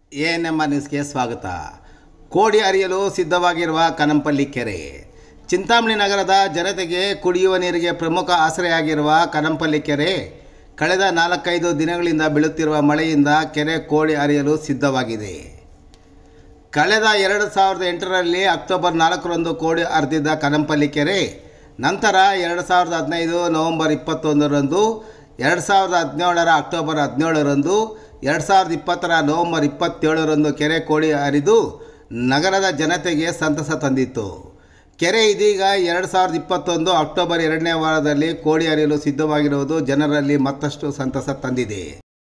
A N M R ನ್ಯೂಸ್ಗೆ ಸ್ವಾಗತ ಕೋಡಿ ಅರಿಯಲು ಸಿದ್ಧವಾಗಿರುವ ಕನಂಪಲ್ಲಿ ಕೆರೆ ಚಿಂತಾಮಣಿ ನಗರದ ಜನತೆಗೆ ಕುಡಿಯುವ ನೀರಿಗೆ ಪ್ರಮುಖ ಆಸರೆಯಾಗಿರುವ ಕನಂಪಲ್ಲಿ ಕೆರೆ ಕಳೆದ ನಾಲ್ಕೈದು ದಿನಗಳಿಂದ ಬೀಳುತ್ತಿರುವ ಮಳೆಯಿಂದ ಕೆರೆ ಕೋಡಿ ಅರಿಯಲು ಸಿದ್ಧವಾಗಿದೆ ಕಳೆದ ಎರಡು ಸಾವಿರದ ಎಂಟರಲ್ಲಿ ಅಕ್ಟೋಬರ್ ನಾಲ್ಕರಂದು ಕೋಡಿ ಹರಿದಿದ್ದ ಕನಂಪಲ್ಲಿ ಕೆರೆ ನಂತರ ಎರಡು ಸಾವಿರದ ಹದಿನೈದು ನವೆಂಬರ್ ಇಪ್ಪತ್ತೊಂದರಂದು ಎರಡು ಸಾವಿರದ ಹದಿನೇಳರ ಅಕ್ಟೋಬರ್ ಹದಿನೇಳರಂದು ಎರಡು ಸಾವಿರದ ಇಪ್ಪತ್ತರ ನವೆಂಬರ್ ಇಪ್ಪತ್ತೇಳರಂದು ಕೆರೆ ಕೋಡಿ ಹರಿದು ನಗರದ ಜನತೆಗೆ ಸಂತಸ ತಂದಿತ್ತು ಕೆರೆ ಇದೀಗ ಎರಡು ಸಾವಿರದ ಇಪ್ಪತ್ತೊಂದು ಅಕ್ಟೋಬರ್ ಎರಡನೇ ವಾರದಲ್ಲಿ ಕೋಡಿ ಹರಿಯಲು ಸಿದ್ಧವಾಗಿರುವುದು ಜನರಲ್ಲಿ ಮತ್ತಷ್ಟು ಸಂತಸ ತಂದಿದೆ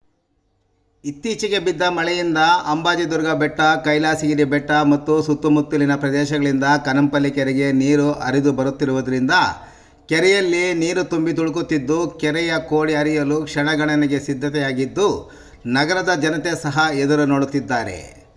ಇತ್ತೀಚೆಗೆ ಬಿದ್ದ ಮಳೆಯಿಂದ ಅಂಬಾಜಿದುರ್ಗ ಬೆಟ್ಟ ಕೈಲಾಸಗಿರಿ ಬೆಟ್ಟ ಮತ್ತು ಸುತ್ತಮುತ್ತಲಿನ ಪ್ರದೇಶಗಳಿಂದ ಕನಂಪಲ್ಲಿ ಕೆರೆಗೆ ನೀರು ಹರಿದು ಬರುತ್ತಿರುವುದರಿಂದ ಕೆರೆಯಲ್ಲಿ ನೀರು ತುಂಬಿ ತುಳುಕುತ್ತಿದ್ದು ಕೆರೆಯ ಕೋಡಿ ಹರಿಯಲು ಕ್ಷಣಗಣನೆಗೆ ಸಿದ್ಧತೆಯಾಗಿದ್ದು ನಗರದ ಜನತೆ ಸಹ ಎದುರು ನೋಡುತ್ತಿದ್ದಾರೆ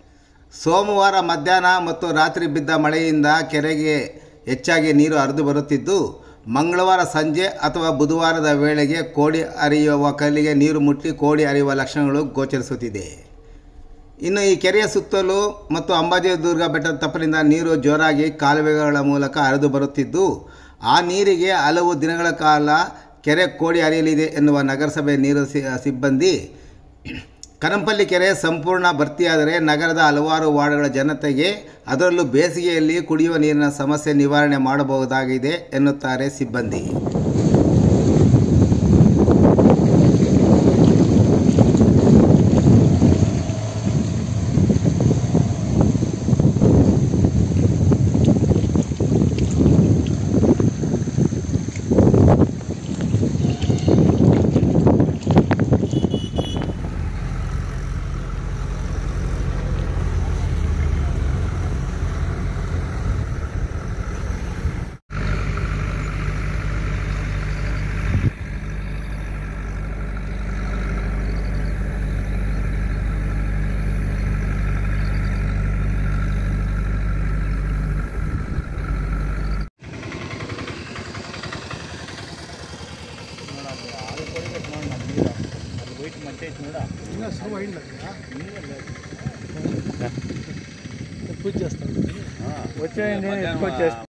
ಸೋಮವಾರ ಮಧ್ಯಾಹ್ನ ಮತ್ತು ರಾತ್ರಿ ಬಿದ್ದ ಮಳೆಯಿಂದ ಕೆರೆಗೆ ಹೆಚ್ಚಾಗಿ ನೀರು ಹರಿದು ಬರುತ್ತಿದ್ದು ಮಂಗಳವಾರ ಸಂಜೆ ಅಥವಾ ಬುಧವಾರದ ವೇಳೆಗೆ ಕೋಡಿ ಹರಿಯುವ ಕಲ್ಲಿಗೆ ನೀರು ಮುಟ್ಟಿ ಕೋಡಿ ಹರಿಯುವ ಲಕ್ಷಣಗಳು ಗೋಚರಿಸುತ್ತಿದೆ ಇನ್ನು ಈ ಕೆರೆಯ ಸುತ್ತಲೂ ಮತ್ತು ಅಂಬಾಜಿದುರ್ಗ ಬೆಟ್ಟದ ತಪ್ಪಲಿಂದ ನೀರು ಜೋರಾಗಿ ಕಾಲುವೆಗಳ ಮೂಲಕ ಹರಿದು ಬರುತ್ತಿದ್ದು ಆ ನೀರಿಗೆ ಹಲವು ದಿನಗಳ ಕಾಲ ಕೆರೆ ಕೋಡಿ ಹರಿಯಲಿದೆ ಎನ್ನುವ ನಗರಸಭೆ ನೀರು ಸಿ- ಸಿಬ್ಬಂದಿ ಕನಂಪಲ್ಲಿ ಕೆರೆ ಸಂಪೂರ್ಣ ಭರ್ತಿಯಾದರೆ ನಗರದ ಹಲವಾರು ವಾರ್ಡ್ಗಳ ಜನತೆಗೆ ಅದರಲ್ಲೂ ಬೇಸಿಗೆಯಲ್ಲಿ ಕುಡಿಯುವ ನೀರಿನ ಸಮಸ್ಯೆ ನಿವಾರಣೆ ಮಾಡಬಹುದಾಗಿದೆ ಎನ್ನುತ್ತಾರೆ ಸಿಬ್ಬಂದಿ పూజ చేస్తాను వచ్చేయండి ఎక్కువ చేసి